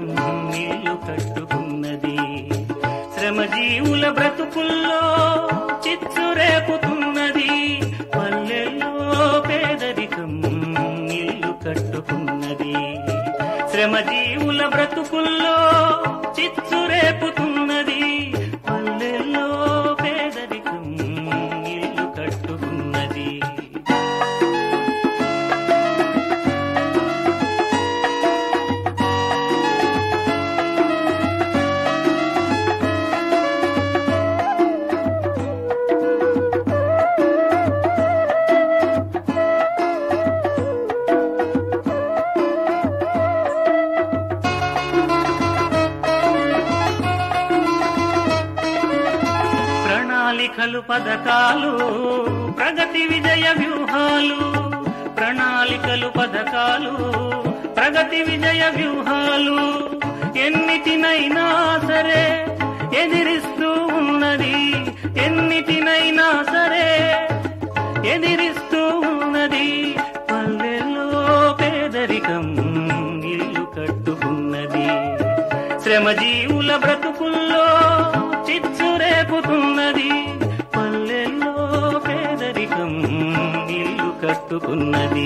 పేదరికం ఇల్లు కట్టుకున్నది శ్రమజీవుల బ్రతుకుల్లో చిచ్చు రేపుతున్నది పల్లెల్లో పేదరికం ఇల్లు కట్టుకున్నది శ్రమజీవుల బ్రతుకుల్లో చిచ్చు రేపుతున్నది పల్లెల్లో పేదరికం ఇల్లు కట్టుకున్నది ప్రణాళికలు పథకాలు ప్రగతి విజయ వ్యూహాలు ప్రణాళికలు పథకాలు ప్రగతి విజయ వ్యూహాలు ఎన్నిటినైనా సరే ఎదిరిస్తూ ఉన్నది ఎన్నిటినైనా సరే ఎదిరిస్తూ ఉన్నది పల్లెల్లో పేదరికం ఇల్లు కట్టుకున్నది శ్రమజీవుల బ్రతుకుల్లో చిచ్చు రేపుతున్నది పల్లెల్లో పేదరికం ఇల్లు కట్టుకున్నది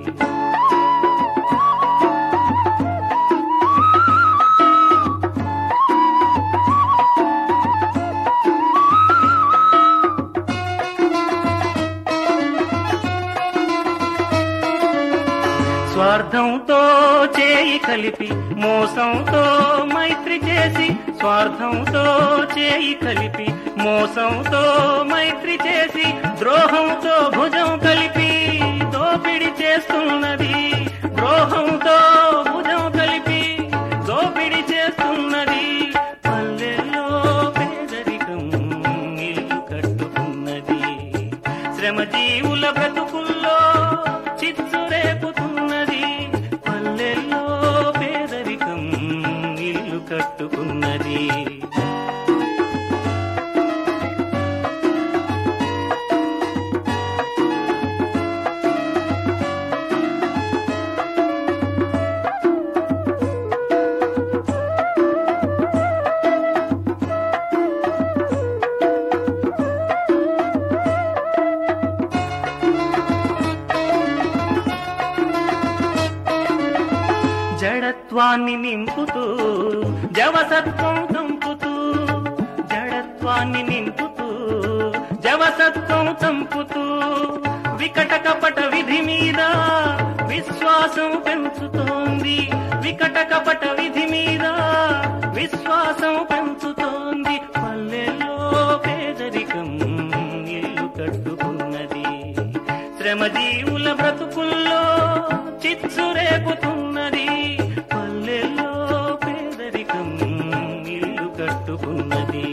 స్వార్థంతో చేయి కలిపి మోసంతో మైత్రి చేసి స్వార్థంతో చేయి కలిపి మోసంతో మైత్రి చేసి ద్రోహంతో భుజం కలిపి దోపిడి చేస్తున్నది ద్రోహంతో భుజం కలిపి దోపిడి చేస్తున్నది పల్లెల్లో పేదరికం ఇల్లు కట్టుకున్నది శ్రమజీవుల బ్రతుకుల్లో చిచ్చు రేపుతున్నది పల్లెల్లో పేదరికం ఇల్లు కట్టుకున్నది జడత్వాన్ని నింపుతూ జవసత్వం తంపుతూ జడత్వాన్ని నింపుతూ జవసత్వం చంపుతూ వికట కపట విధి మీద విశ్వాసం పెంచుతోంది వికట కపట విధి మీద విశ్వాసం పెంచుతోంది పల్లెల్లో పేదరికం ఇల్లు కట్టుకున్నది శ్రమజీవుల బ్రతుకుల్లో చిచ్చు రేపుతున్నది పల్లెల్లో పేదరికం ఇల్లు కట్టుకున్నది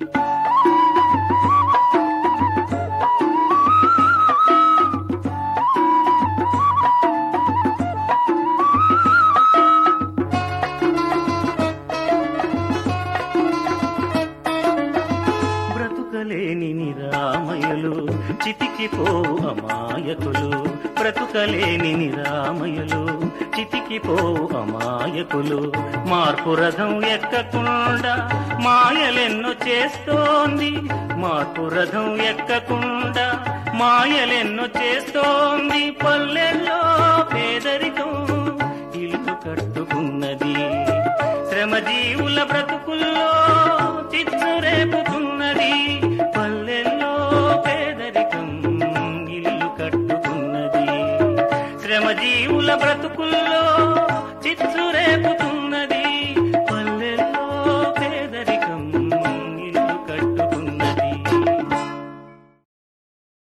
బ్రతుకలేని నిరామయులు చితికిపోవు అమాయకులు బ్రతుకలేని నిరామయులు చితికిపోవు అమాయకులు మార్పు రథం ఎక్కకుండా మాయలెన్నో చేస్తోంది మార్పు రథం ఎక్కకుండా మాయలెన్నో చేస్తోంది పల్లెల్లో పేదరికం ఇల్లు కట్టుకున్నది శ్రమజీవుల బ్రతుకుల్లో చిచ్చు రేపుతున్నది పల్లెల్లో పేదరికం ఇల్లు కట్టుకున్నది శ్రమజీవుల బ్రతుకుల్లో